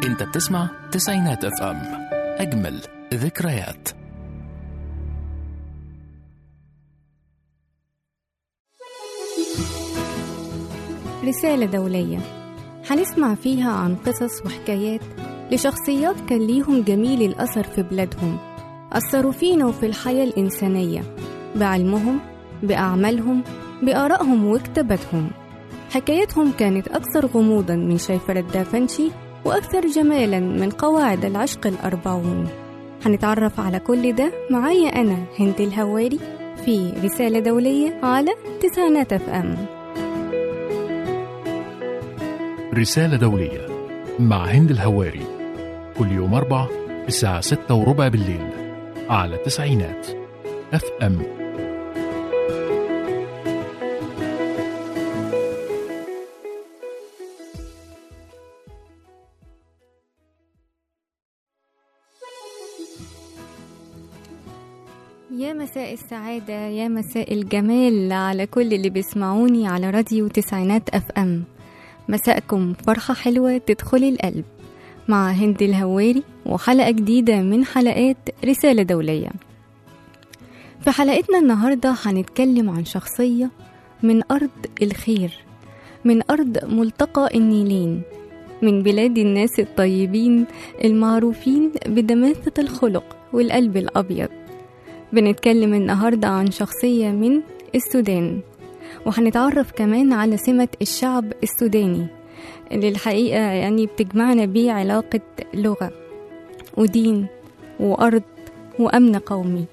انت بتسمع تسعينات اف ام اجمل ذكريات رسالة دولية هنسمع فيها عن قصص وحكايات لشخصيات كان ليهم جميل الأثر في بلادهم أثروا فينا وفي الحياة الإنسانية بعلمهم بأعمالهم بآرائهم وكتاباتهم حكايتهم كانت أكثر غموضا من شيفرة دافنشي وأكثر جمالا من قواعد العشق الأربعون هنتعرف على كل ده معايا أنا هند الهواري في رسالة دولية على تسعينات اف ام رسالة دولية مع هند الهواري كل يوم أربع الساعة ستة وربع بالليل على تسعينات اف ام يا مساء السعادة يا مساء الجمال على كل اللي بيسمعوني على راديو تسعينات اف ام مساءكم فرحة حلوة تدخل القلب مع هند الهواري وحلقة جديدة من حلقات رسالة دولية في حلقتنا النهاردة هنتكلم عن شخصية من أرض الخير من أرض ملتقى النيلين من بلاد الناس الطيبين المعروفين بدماثة الخلق والقلب الأبيض بنتكلم النهاردة عن شخصية من السودان وهنتعرف كمان على سمة الشعب السوداني اللي الحقيقة يعني بتجمعنا بيه علاقة لغة ودين وأرض وأمن قومي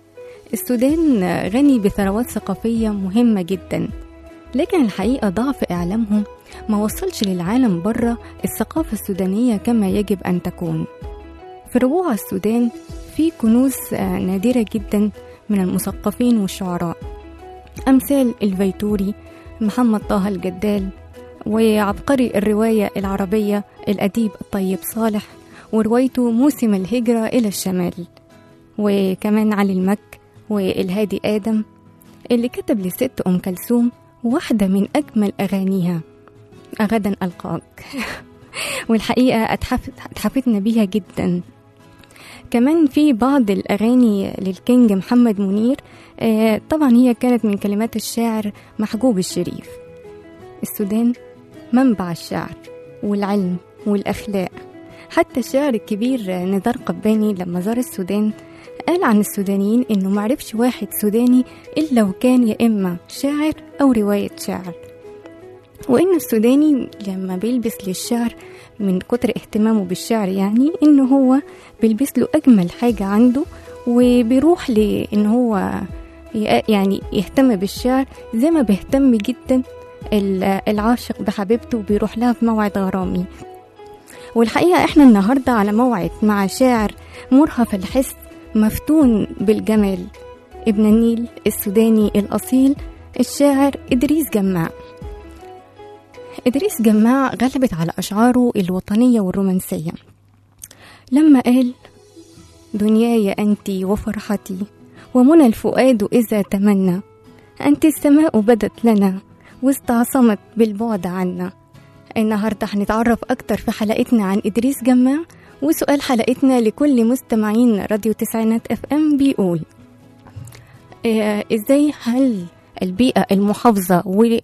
السودان غني بثروات ثقافية مهمة جدا لكن الحقيقة ضعف إعلامهم ما وصلش للعالم بره الثقافة السودانية كما يجب أن تكون في ربوع السودان في كنوز نادرة جدا من المثقفين والشعراء أمثال الفيتوري محمد طه الجدال وعبقري الرواية العربية الأديب الطيب صالح وروايته موسم الهجرة إلى الشمال وكمان علي المك والهادي آدم اللي كتب لست أم كلثوم واحدة من أجمل أغانيها غدا ألقاك والحقيقة أتحفت أتحفتنا بيها جدا كمان في بعض الأغاني للكينج محمد منير آه طبعا هي كانت من كلمات الشاعر محجوب الشريف السودان منبع الشعر والعلم والأخلاق حتى الشاعر الكبير نزار قباني لما زار السودان قال عن السودانيين إنه معرفش واحد سوداني إلا وكان يا إما شاعر أو رواية شعر وإن السوداني لما بيلبس للشعر من كتر اهتمامه بالشعر يعني إنه هو بيلبس له أجمل حاجة عنده وبيروح لإن هو يعني يهتم بالشعر زي ما بيهتم جدا العاشق بحبيبته وبيروح لها في موعد غرامي والحقيقة احنا النهاردة على موعد مع شاعر مرهف الحس مفتون بالجمال ابن النيل السوداني الأصيل الشاعر إدريس جماع إدريس جماع غلبت على أشعاره الوطنية والرومانسية لما قال دنياي أنت وفرحتي ومنى الفؤاد إذا تمنى أنت السماء بدت لنا واستعصمت بالبعد عنا النهاردة هنتعرف أكتر في حلقتنا عن إدريس جماع وسؤال حلقتنا لكل مستمعين راديو تسعينات اف ام بيقول إيه ازاي هل البيئة المحافظة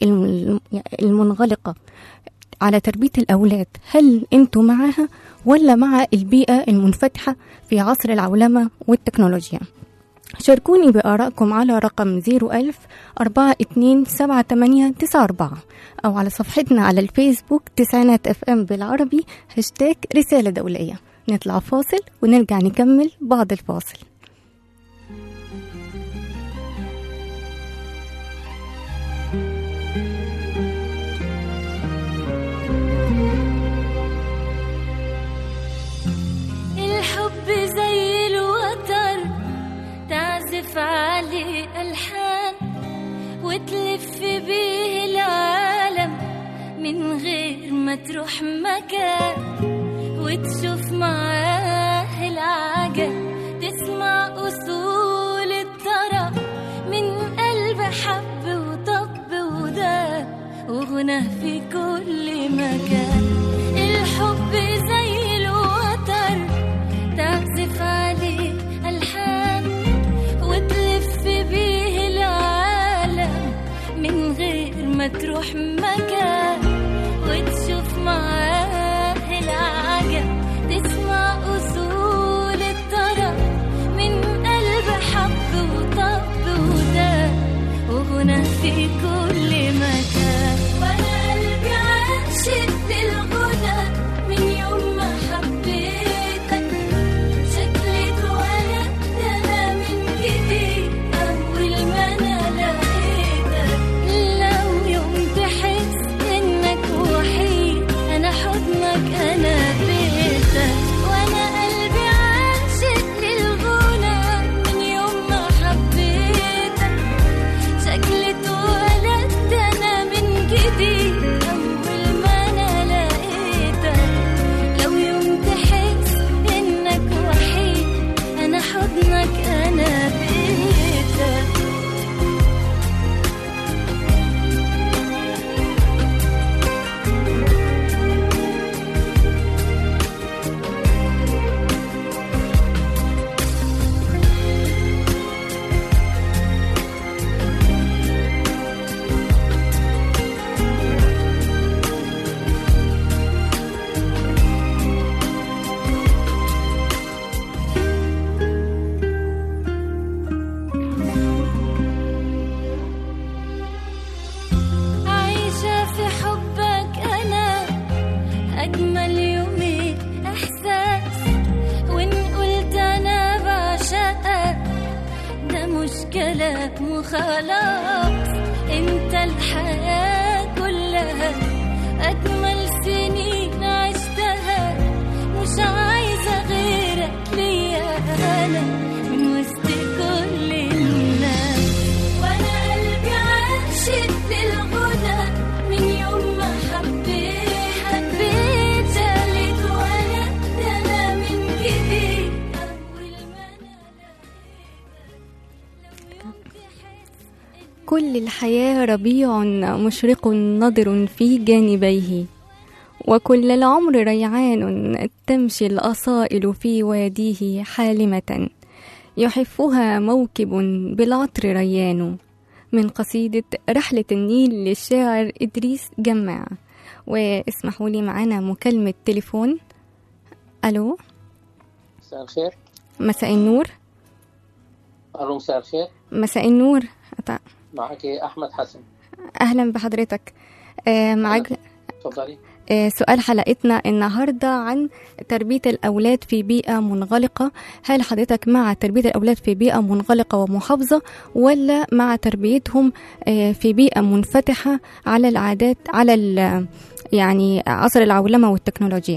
والمنغلقة على تربية الأولاد هل أنتوا معها ولا مع البيئة المنفتحة في عصر العولمة والتكنولوجيا شاركوني بآرائكم على رقم 01000 42 78 94 أو على صفحتنا على الفيسبوك تسعينات اف ام بالعربي هاشتاج رسالة دولية نطلع فاصل ونرجع نكمل بعد الفاصل الحب زي الوتر تعزف عليه ألحان وتلف بيه العالم من غير ما تروح مكان وتشوف معاه العجب تسمع أصول الطرب من قلب حب وطب وداب وغنى في كل مكان الحب زي الوتر ما تروح مكان وتشوف معاه العجب تسمع أصول الطرب من قلب حب وطب وده وهنا في كل مكان وانا قلبي عاشق للغنى من يوم ما حبيتك شكلي اتولدت انا من جديد اول ما انا لقيتك لو يوم تحس انك وحيد انا حضنك انا بيتك وانا قلبي عاشق للغنى من يوم ما حبيتك شكلي اتولدت انا من جديد اول ما انا لقيتك لو يوم تحس انك وحيد انا حضنك انا بيتك عايشة في حبك أنا أجمل يومي إحساس وإن قلت أنا بعشقك ده مش كلام وخلاص أنت الحياة كلها أجمل سنين عشتها مش عايزة غيرك ليا أنا من وسط كل الناس وانا قلبي عاشق للغنى من يوم ما حبيت حبيت اللي اتولدت انا من جديد اول ما انا لقيتك لو يوم تحس كل الحياة ربيع مشرق نضر في جانبيه وكل العمر ريعان تمشي الأصائل في واديه حالمة يحفها موكب بالعطر ريان من قصيدة رحلة النيل للشاعر إدريس جماع واسمحوا لي معانا مكالمة تليفون ألو مساء الخير مساء النور الو مساء الخير مساء النور أتع- معك احمد حسن أهلا بحضرتك آه، معاك تفضلي آه، سؤال حلقتنا النهاردة عن تربية الأولاد في بيئة منغلقة هل حضرتك مع تربية الأولاد في بيئة منغلقة ومحافظة ولا مع تربيتهم آه، في بيئة منفتحة على العادات على ال- يعني عصر العولمة والتكنولوجيا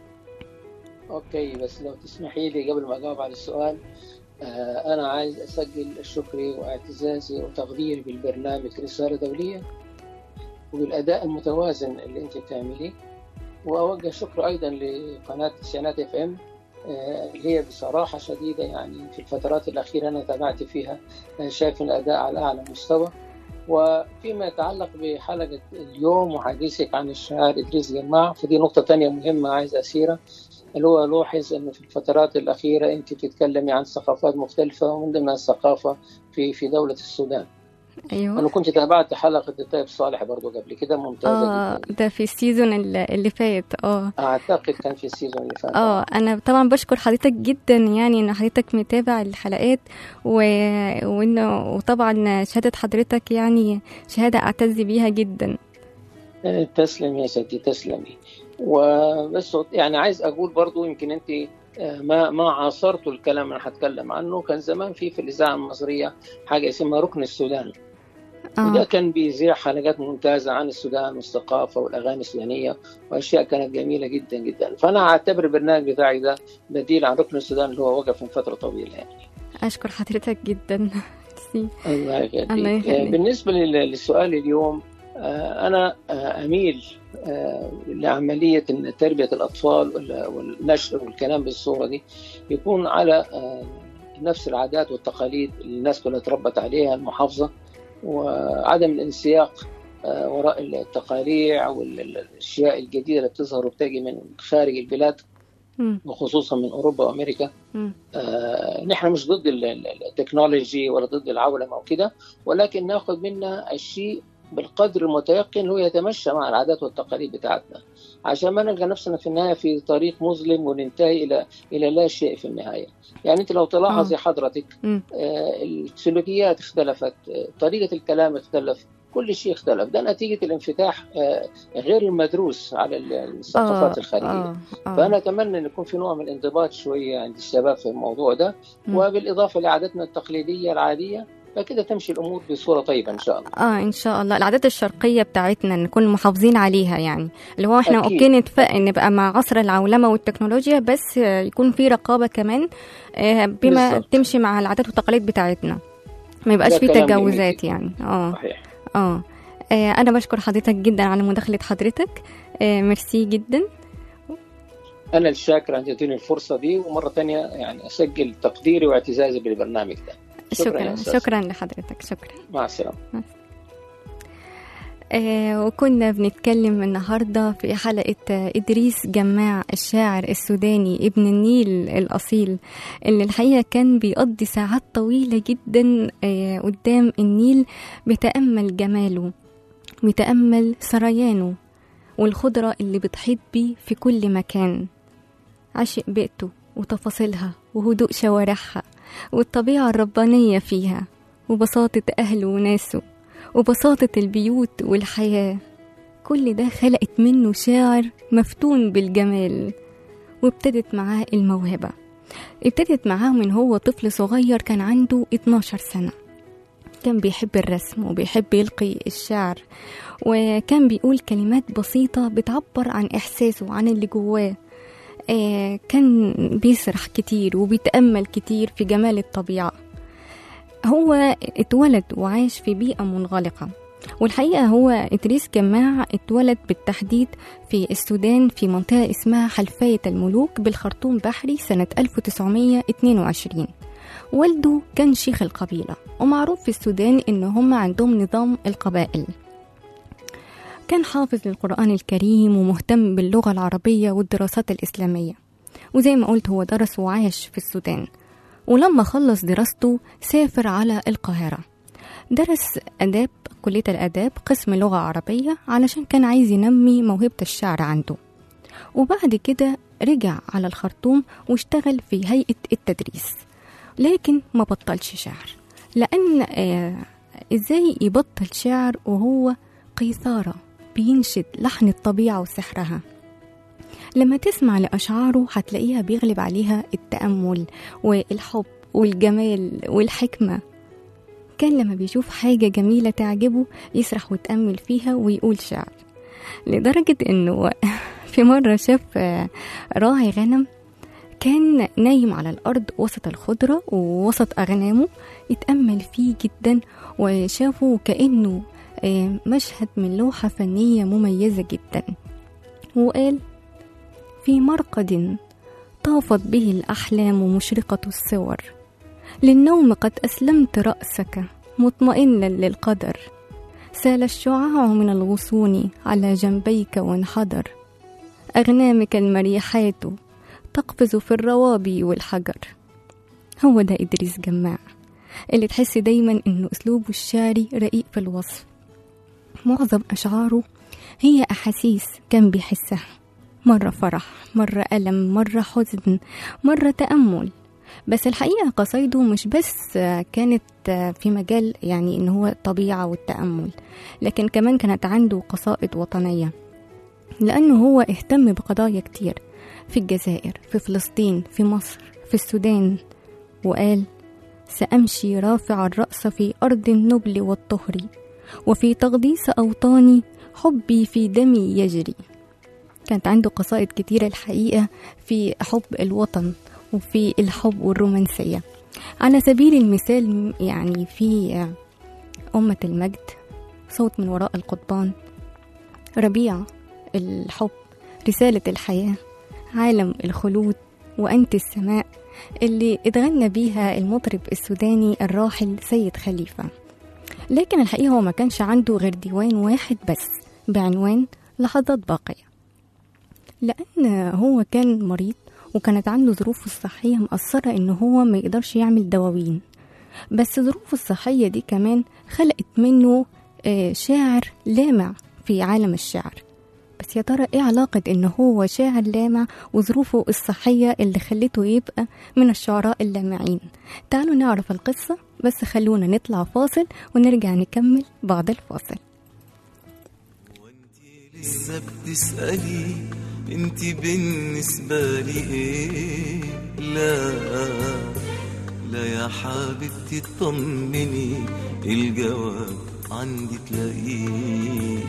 اوكي بس لو تسمحي لي قبل ما اجاوب على السؤال آه انا عايز اسجل شكري واعتزازي وتقديري بالبرنامج رساله دوليه وبالاداء المتوازن اللي انت بتعمليه واوجه شكر ايضا لقناه تسعينات اف ام اللي هي بصراحه شديده يعني في الفترات الاخيره انا تابعت فيها آه، شايف الاداء على اعلى مستوى وفيما يتعلق بحلقة اليوم وحديثك عن الشاعر إدريس جماع فدي نقطة تانية مهمة عايز أسيرها اللي هو لاحظ أنه في الفترات الأخيرة أنت بتتكلمي عن ثقافات مختلفة ومن ضمنها الثقافة في في دولة السودان أيوه أنا كنت تابعت حلقة الطيب صالح برضو قبل كده ممتازة اه جدا ده في السيزون اللي اللي فات اه أعتقد كان في السيزون اللي فات اه انا طبعا بشكر حضرتك جدا يعني ان حضرتك متابع الحلقات و... وانه وطبعا شهاده حضرتك يعني شهاده اعتز بيها جدا آه، تسلم يا سيدي تسلمي وبس يعني عايز اقول برضو يمكن انت آه، ما ما عاصرتوا الكلام اللي أنا هتكلم عنه كان زمان في في الاذاعه المصريه حاجه اسمها ركن السودان وده اه كان بيذيع حلقات ممتازه عن السودان والثقافه والاغاني السودانيه واشياء كانت جميله جدا جدا فانا اعتبر البرنامج بتاعي ده بديل عن ركن السودان اللي هو وقف من فتره طويله يعني اشكر حضرتك جدا ميرسي. الله يخليك الله يخليك. آه، بالنسبة لل- للسؤال اليوم آه، أنا آه، أميل آه، لعملية إن تربية الأطفال وال- والنشر والكلام بالصورة دي يكون على آه، نفس العادات والتقاليد اللي الناس كلها تربت عليها المحافظة وعدم الانسياق آه، وراء التقاليع والأشياء الجديدة اللي بتظهر وبتجي من خارج البلاد مم. وخصوصا من أوروبا وأمريكا مم. آه، نحن مش ضد ال- ال- التكنولوجي ولا ضد العولمه وكده ولكن ناخذ منها الشيء بالقدر المتيقن هو يتمشى مع العادات والتقاليد بتاعتنا عشان ما نلقى نفسنا في النهايه في طريق مظلم وننتهي الى الى لا شيء في النهايه يعني انت لو تلاحظي حضرتك مم. آه، السلوكيات اختلفت آه، طريقه الكلام اختلف كل شيء اختلف ده نتيجه الانفتاح آه، غير المدروس على الثقافات الخارجيه آه. آه. فانا اتمنى ان يكون في نوع من الانضباط شويه عند الشباب في الموضوع ده مم. وبالاضافه لعاداتنا التقليديه العاديه فكده تمشي الامور بصوره طيبه ان شاء الله اه ان شاء الله العادات الشرقيه بتاعتنا نكون محافظين عليها يعني اللي هو احنا أكيد. اوكي نتفق نبقى مع عصر العولمه والتكنولوجيا بس آه، يكون في رقابه كمان آه، بما بالظبط. تمشي مع العادات والتقاليد بتاعتنا ما يبقاش ده في كلام تجاوزات جميل. يعني اه صحيح اه آه، انا بشكر حضرتك جدا على مداخله حضرتك آه، ميرسي جدا انا الشاكر ان تديني الفرصه دي ومره ثانيه يعني اسجل تقديري واعتزازي بالبرنامج ده شكراً يا شكرا أستاذ. شكرا لحضرتك شكرا مع السلامه آه وكنا بنتكلم النهاردة في حلقة آه، إدريس جماع الشاعر السوداني ابن النيل الأصيل اللي الحقيقة كان بيقضي ساعات طويلة جدا آه قدام النيل بيتأمل جماله بيتأمل سريانه والخضرة اللي بتحيط بيه في كل مكان عشق بيئته وتفاصيلها وهدوء شوارعها والطبيعة الربانية فيها وبساطة أهله وناسه وبساطة البيوت والحياة كل ده خلقت منه شاعر مفتون بالجمال وابتدت معاه الموهبة ابتدت معاه من هو طفل صغير كان عنده 12 سنة كان بيحب الرسم وبيحب يلقي الشعر وكان بيقول كلمات بسيطة بتعبر عن إحساسه عن اللي جواه آه كان بيسرح كتير وبيتأمل كتير في جمال الطبيعة هو اتولد وعاش في بيئة منغلقة والحقيقة هو إدريس جماع اتولد بالتحديد في السودان في منطقة اسمها حلفاية الملوك بالخرطوم بحري سنة 1922 والده كان شيخ القبيلة ومعروف في السودان إن هم عندهم نظام القبائل كان حافظ للقرآن الكريم ومهتم باللغة العربية والدراسات الإسلامية وزي ما قلت هو درس وعاش في السودان ولما خلص دراسته سافر على القاهرة درس آداب كلية الآداب قسم لغة عربية علشان كان عايز ينمي موهبة الشعر عنده وبعد كده رجع على الخرطوم واشتغل في هيئة التدريس لكن ما بطلش شعر لأن آه إزاي يبطل شعر وهو قيثارة بينشد لحن الطبيعة وسحرها لما تسمع لأشعاره هتلاقيها بيغلب عليها التأمل والحب والجمال والحكمة كان لما بيشوف حاجة جميلة تعجبه يسرح ويتأمل فيها ويقول شعر لدرجة إنه في مرة شاف آه، راعي غنم كان نايم على الأرض وسط الخضرة ووسط أغنامه يتأمل فيه جدا وشافه كأنه آه، مشهد من لوحة فنية مميزة جدا وقال في مرقد طافت به الأحلام مشرقة الصور للنوم قد أسلمت رأسك مطمئنا للقدر سال الشعاع من الغصون على جنبيك وانحدر أغنامك المريحات تقفز في الروابي والحجر هو ده إدريس جماع اللي تحس دايما إنه أسلوبه الشعري رقيق في الوصف معظم أشعاره هي أحاسيس كان بيحسها مرة فرح مرة ألم مرة حزن مرة تأمل بس الحقيقة قصايده مش بس كانت في مجال يعني إن هو الطبيعة والتأمل لكن كمان كانت عنده قصائد وطنية لأنه هو اهتم بقضايا كتير في الجزائر في فلسطين في مصر في السودان وقال سأمشي رافع الرأس في أرض النبل والطهر وفي تقديس أوطاني حبي في دمي يجري كانت عنده قصائد كتيرة الحقيقة في حب الوطن وفي الحب والرومانسية على سبيل المثال يعني في أمة المجد صوت من وراء القضبان ربيع الحب رسالة الحياة عالم الخلود وأنت السماء اللي اتغنى بيها المطرب السوداني الراحل سيد خليفة لكن الحقيقة هو ما كانش عنده غير ديوان واحد بس بعنوان لحظات باقية لأن هو كان مريض وكانت عنده ظروفه الصحية مأثرة إن هو ما يقدرش يعمل دواوين بس ظروفه الصحية دي كمان خلقت منه آه، شاعر لامع في عالم الشعر بس يا ترى ايه علاقة ان هو شاعر لامع وظروفه الصحية اللي خلته يبقى من الشعراء اللامعين تعالوا نعرف القصة بس خلونا نطلع فاصل ونرجع نكمل بعد الفاصل لسه بتسألي انت بالنسبة لي ايه لا لا يا حبيبتي اطمني الجواب عندي تلاقيه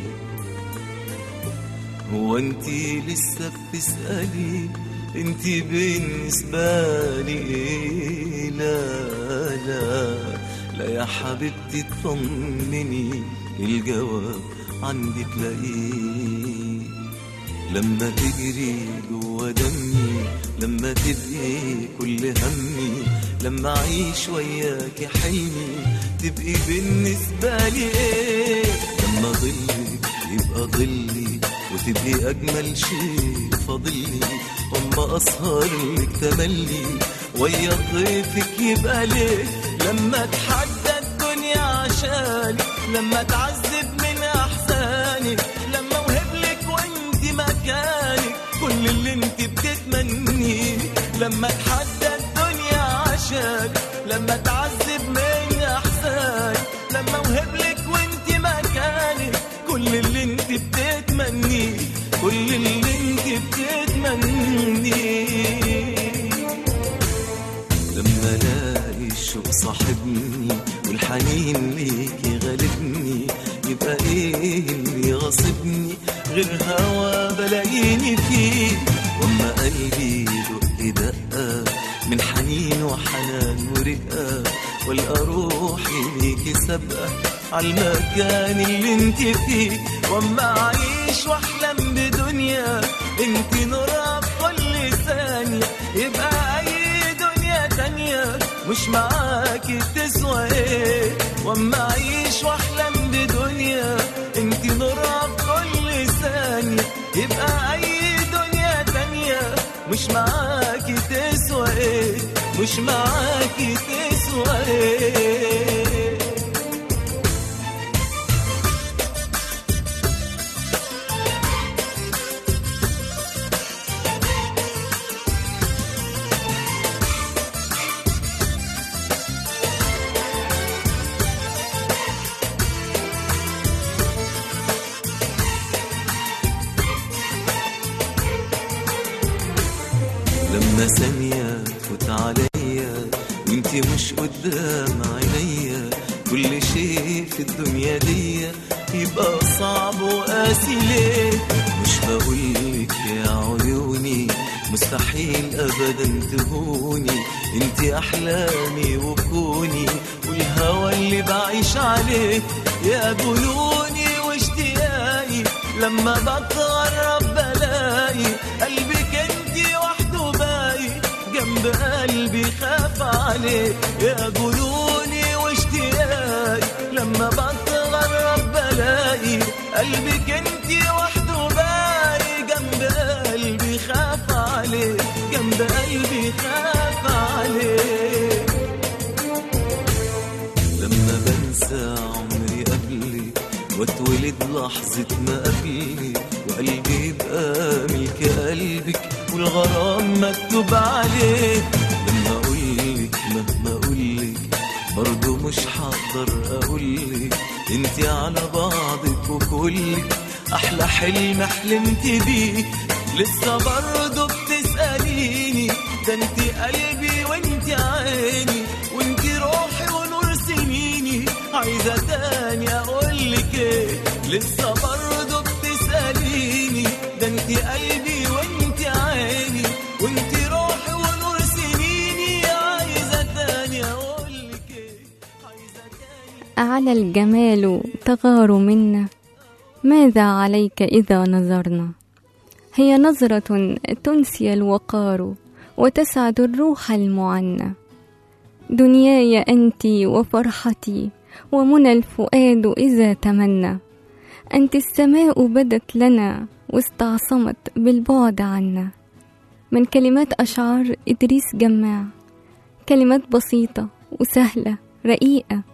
هو انت لسه بتسألي انت بالنسبة لي ايه لا لا لا يا حبيبتي اطمني الجواب عندي تلاقيه لما تجري جوا دمي لما تبقي كل همي لما اعيش وياكي حلمي تبقي بالنسبة لي ايه لما ظلك يبقى ظلي وتبقي اجمل شيء فاضلي اما اسهر لك تملي ويا ضيفك يبقى ليه لما اتحدى الدنيا عشاني لما اتعذب من احزانك لما اوهب لك وانت مكانك كل اللي انت بتتمنيه لما اتحدى الدنيا عشانك لما اتعذب من احزانك لما اوهب لك وانت مكانك كل اللي انت بتتمنيه كل اللي انت بتتمنيه لما الاقي الشوق صاحبني والحنين ليكي غالبني يبقى ايه اللي غاصبني غير هوا بلاقيني فيه واما قلبي دق دقه من حنين وحنان ورقه والقى روحي ليكي سابقه عالمكان اللي انت فيه واما اعيش واحلم بدنيا انت نورها في كل ثانيه يبقى اي دنيا تانية مش معاكي تسوى ايه واما اعيش واحلم بدنيا انت نورها في كل ثانية يبقى اي دنيا تانية مش معاكي تسوى ايه مش معاكي تسوى ايه لما ثانية تفوت عليا وانتي مش قدام عينيا كل شيء في الدنيا دي يبقى صعب وقاسي ليه مش بقولك يا عيوني مستحيل ابدا تهوني انتي احلامي وكوني والهوى اللي بعيش عليه يا جنوني واشتياقي لما بتغرب بلاقي قلبك انتي وحده باقي جنب قلبي خاف عليه يا جنوني واشتياقي لما بتغرب بلاقي قلبك انتي وحده باقي جنب قلبي خاف عليه جنب قلبي خاف عليه لما بنسى عمري قبلك واتولد لحظة ما قبلك وقلبي يبقى ملك قلبك والغرام مكتوب عليه لما اقولك مهما اقولك برضه مش هقدر اقولك انتي على بعضك وكلك احلى حلم حلمت بيه لسه برضه بتسأليني ده انتي قلبي وانتي عيني وانتي روحي ونور سنيني عايزة تاني اقولك ايه لسه برضه بتسأليني ده انتي قلبي وانتي عيني وانتي روحي ونور سنيني عايزة تاني اقولك ايه عايزة تاني على الجمال تغار منا ماذا عليك إذا نظرنا هي نظرة تنسي الوقار وتسعد الروح المعنى دنياي أنت وفرحتي ومنى الفؤاد إذا تمنى أنت السماء بدت لنا واستعصمت بالبعد عنا من كلمات أشعار إدريس جماع كلمات بسيطة وسهلة رقيقة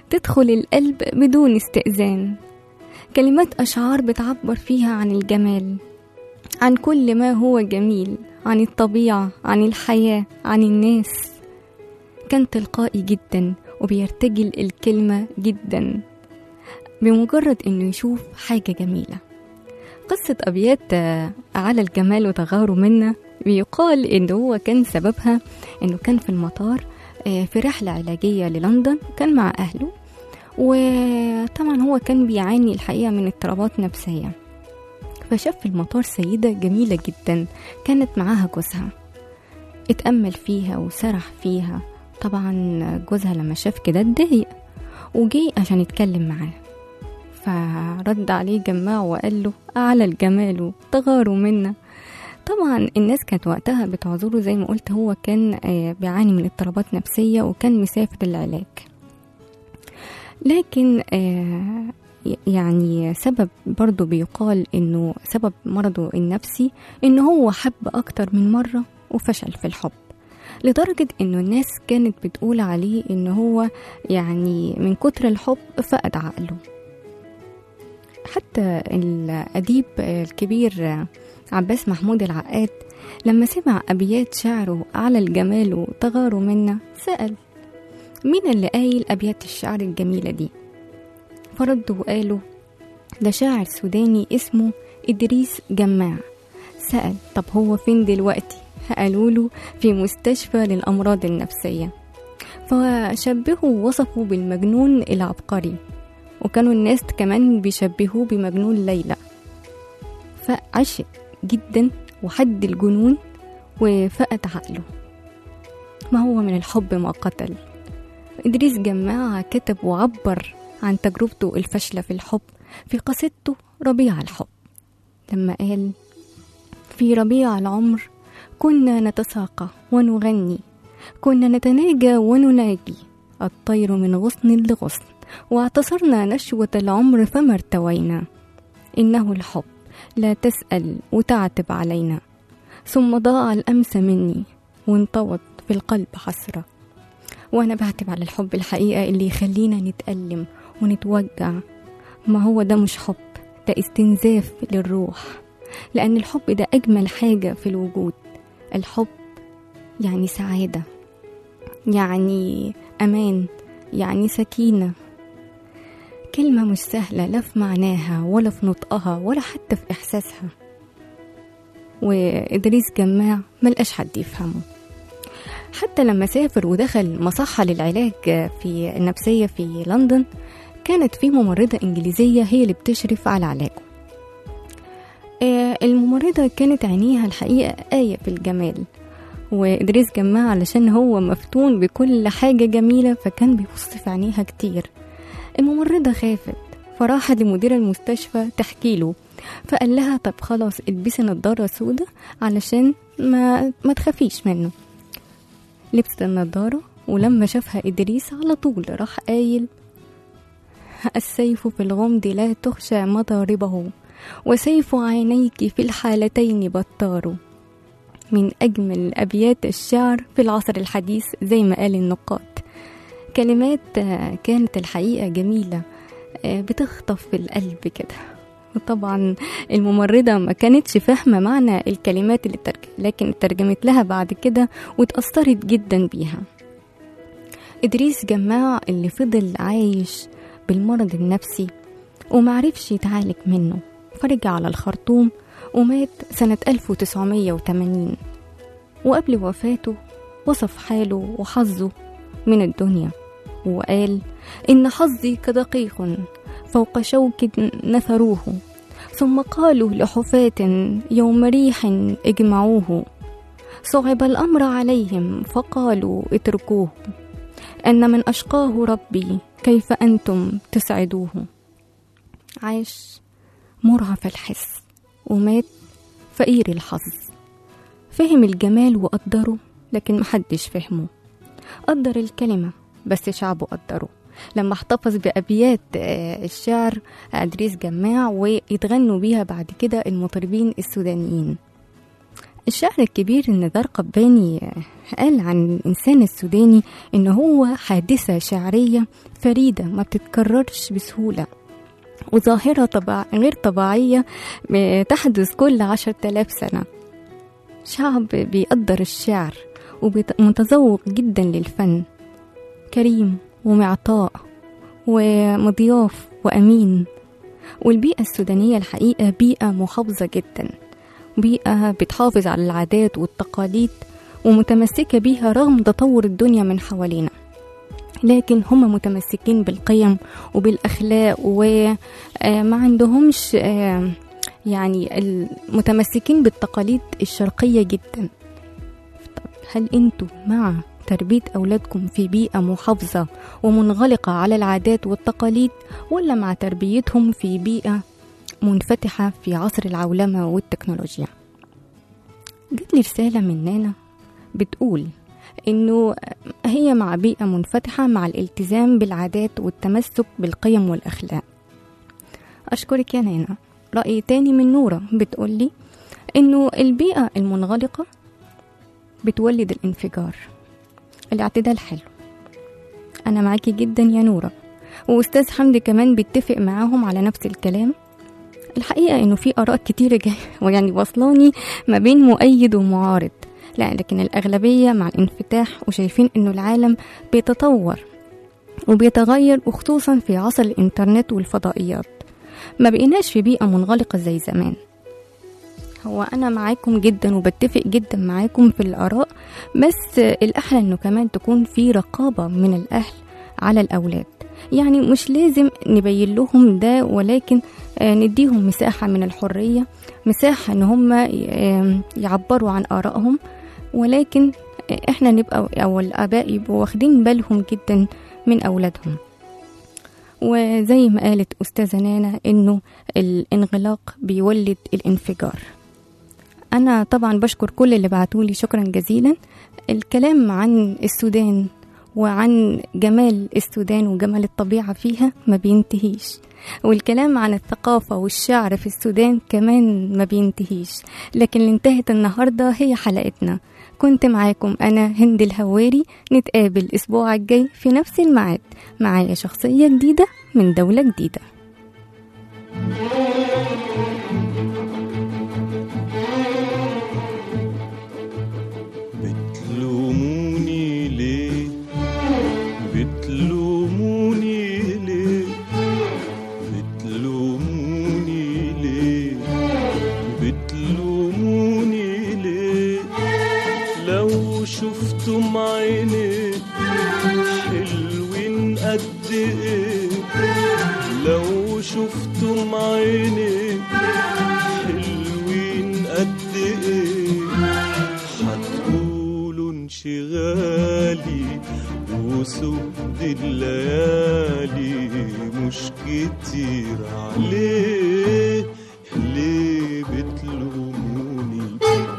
تدخل القلب بدون استئذان كلمات أشعار بتعبر فيها عن الجمال عن كل ما هو جميل عن الطبيعة عن الحياة عن الناس كان تلقائي جدا وبيرتجل الكلمة جدا بمجرد انه يشوف حاجة جميلة قصة أبيات آه، على الجمال وتغاره منا بيقال إنه هو كان سببها إنه كان في المطار آه، في رحلة علاجية للندن كان مع أهله وطبعا هو كان بيعاني الحقيقة من اضطرابات نفسية فشاف في المطار سيدة جميلة جدا كانت معاها جوزها اتأمل فيها وسرح فيها طبعا جوزها لما شاف كده اتضايق وجي عشان يتكلم معاه فرد عليه جماعه وقال له أعلى الجمال تغاروا منا طبعا الناس كانت وقتها بتعذره زي ما قلت هو كان آه، بيعاني من اضطرابات نفسية وكان مسافر للعلاج لكن آه، يعني سبب برضو بيقال انه سبب مرضه النفسي انه هو حب اكتر من مرة وفشل في الحب لدرجة انه الناس كانت بتقول عليه انه هو يعني من كتر الحب فقد عقله حتى الأديب الكبير عباس محمود العقاد لما سمع أبيات شعره على الجمال وتغاره منا سأل مين اللي قايل أبيات الشعر الجميلة دي فردوا وقالوا ده شاعر سوداني اسمه إدريس جماع سأل طب هو فين دلوقتي قالوا له في مستشفى للأمراض النفسية فشبهوا وصفوا بالمجنون العبقري وكانوا الناس كمان بيشبهوه بمجنون ليلى فعشق جدا وحد الجنون وفقد عقله ما هو من الحب ما قتل إدريس جماعة كتب وعبر عن تجربته الفاشلة في الحب في قصيدته ربيع الحب لما قال في ربيع العمر كنا نتساقى ونغني كنا نتناجى ونناجي الطير من غصن لغصن واعتصرنا نشوة العمر فما ارتوينا إنه الحب لا تسأل وتعتب علينا ثم ضاع الأمس مني وانطوت في القلب حسرة وأنا بعتب على الحب الحقيقة اللي يخلينا نتألم ونتوجع ما هو ده مش حب ده استنزاف للروح لأن الحب ده أجمل حاجة في الوجود الحب يعني سعادة يعني أمان يعني سكينة كلمة مش سهلة لا في معناها ولا في نطقها ولا حتى في إحساسها وإدريس جماع ملقاش حد يفهمه حتى لما سافر ودخل مصحة للعلاج في النفسية في لندن كانت في ممرضة إنجليزية هي اللي بتشرف على علاجه آه، الممرضة كانت عينيها الحقيقة آية في الجمال وإدريس جماع علشان هو مفتون بكل حاجة جميلة فكان بيبص في عينيها كتير الممرضة خافت فراحت لمدير المستشفى تحكي له فقال لها طب خلاص البسي نضارة سودة علشان ما, ما تخافيش منه لبست النضارة ولما شافها إدريس على طول راح قايل السيف في الغمد لا تخشى مضاربه وسيف عينيك في الحالتين بطار من أجمل أبيات الشعر في العصر الحديث زي ما قال النقاد كلمات آه، كانت الحقيقة جميلة آه، بتخطف في القلب كده وطبعا الممرضة ما كانتش فاهمة معنى الكلمات اللي ترجم لكن ترجمت لها بعد كده واتأثرت جدا بيها إدريس جماع اللي فضل عايش بالمرض النفسي ومعرفش يتعالج منه فرجع على الخرطوم ومات سنة 1980 وقبل وفاته وصف حاله وحظه من الدنيا وقال إن حظي كدقيق فوق شوك نثروه ثم قالوا لحفاة يوم ريح اجمعوه صعب الأمر عليهم فقالوا اتركوه أن من أشقاه ربي كيف أنتم تسعدوه عاش مرهف الحس ومات فقير الحظ فهم الجمال وقدره لكن محدش فهمه قدر الكلمة بس شعبه قدره لما احتفظ بأبيات آه، الشعر أدريس جماع ويتغنوا بيها بعد كده المطربين السودانيين الشاعر الكبير نزار قباني قال عن الإنسان السوداني إن هو حادثة شعرية فريدة ما بتتكررش بسهولة وظاهرة طبع غير طبيعية تحدث كل عشرة آلاف سنة شعب بيقدر الشعر ومتذوق جدا للفن كريم ومعطاء ومضياف وأمين والبيئة السودانية الحقيقة بيئة محافظة جدا بيئة بتحافظ على العادات والتقاليد ومتمسكة بيها رغم تطور الدنيا من حوالينا لكن هم متمسكين بالقيم وبالأخلاق وما عندهمش آه، يعني المتمسكين بالتقاليد الشرقية جدا طب هل انتوا مع تربية أولادكم في بيئة محافظة ومنغلقة على العادات والتقاليد ولا مع تربيتهم في بيئة منفتحة في عصر العولمة والتكنولوجيا جت لي رسالة من نانا بتقول إنه هي مع بيئة منفتحة مع الالتزام بالعادات والتمسك بالقيم والأخلاق أشكرك يا نانا رأي تاني من نورة بتقولي إنه البيئة المنغلقة بتولد الانفجار الاعتدال حلو أنا معاكي جدا يا نورة وأستاذ حمدي كمان بيتفق معاهم على نفس الكلام الحقيقة إنه في آراء كتيرة جاية ويعني واصلاني ما بين مؤيد ومعارض لا لكن الأغلبية مع الانفتاح وشايفين إنه العالم بيتطور وبيتغير وخصوصا في عصر الإنترنت والفضائيات ما بقيناش في بيئة منغلقة زي زمان هو أنا معاكم جدا وبتفق جدا معاكم في الآراء بس الأحلى إنه كمان تكون في رقابة من الأهل على الأولاد يعني مش لازم نبين لهم ده ولكن آه، نديهم مساحة من الحرية مساحة إن هم آه، يعبروا عن آرائهم ولكن آه، إحنا نبقى أو الآباء يبقوا واخدين بالهم جدا من أولادهم وزي ما قالت أستاذة نانا إنه الانغلاق بيولد الانفجار أنا طبعا بشكر كل اللي بعتولي شكرا جزيلا الكلام عن السودان وعن جمال السودان وجمال الطبيعة فيها ما بينتهيش والكلام عن الثقافة والشعر في السودان كمان ما بينتهيش لكن اللي انتهت النهاردة هي حلقتنا كنت معاكم أنا هند الهواري نتقابل الأسبوع الجاي في نفس الميعاد معايا شخصية جديدة من دولة جديدة بتلوموني ليه بتلوموني ليه بتلوموني ليه بتلوموني ليه لو شفتم عيني حلوين قد ايه لو شفتم عيني حلوين قد ايه هتقولوا انشغالي وسود الليالي مش كتير عليه ليه بتلوموني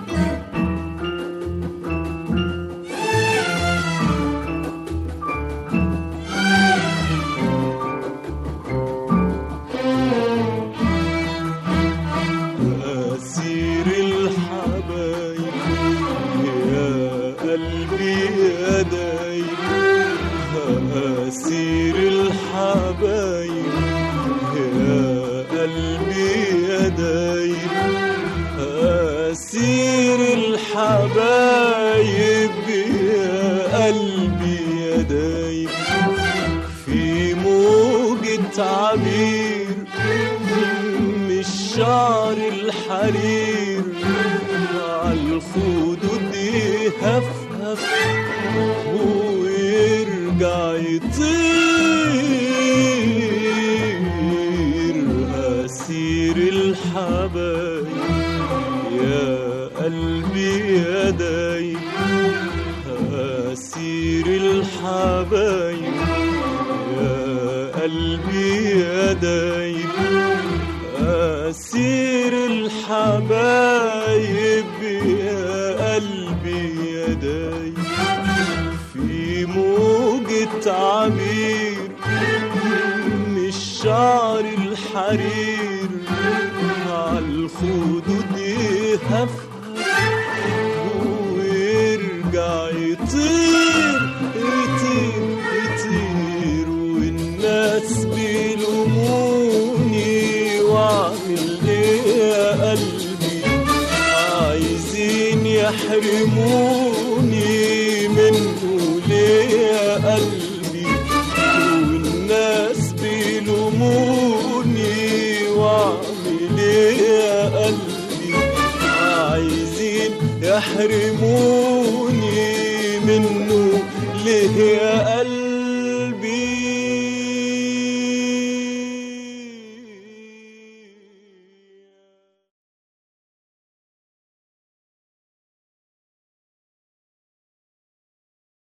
أسير الحبايب يا قلبي يا دايب أسير الحبايب يا قلبي يا دايب أسير الحبايب يا قلبي يا دايب في موجة عبير من الشعر الحرير عالخدود يهفهف ويرجع يطير أسير الحبايب يا قلبي يا دايب أسير الحبايب يا قلبي يا دايب أسير الحبايب يا قلبي يا دايب في موجة عبير من الشعر الحرير عالخدود يهفهف يطير يطير يطير والناس بيلوموني واعمل ايه يا قلبي عايزين يحرموني منه ليه يا قلبي والناس بيلوموني واعمل ايه يا قلبي عايزين يحرموني منه ليه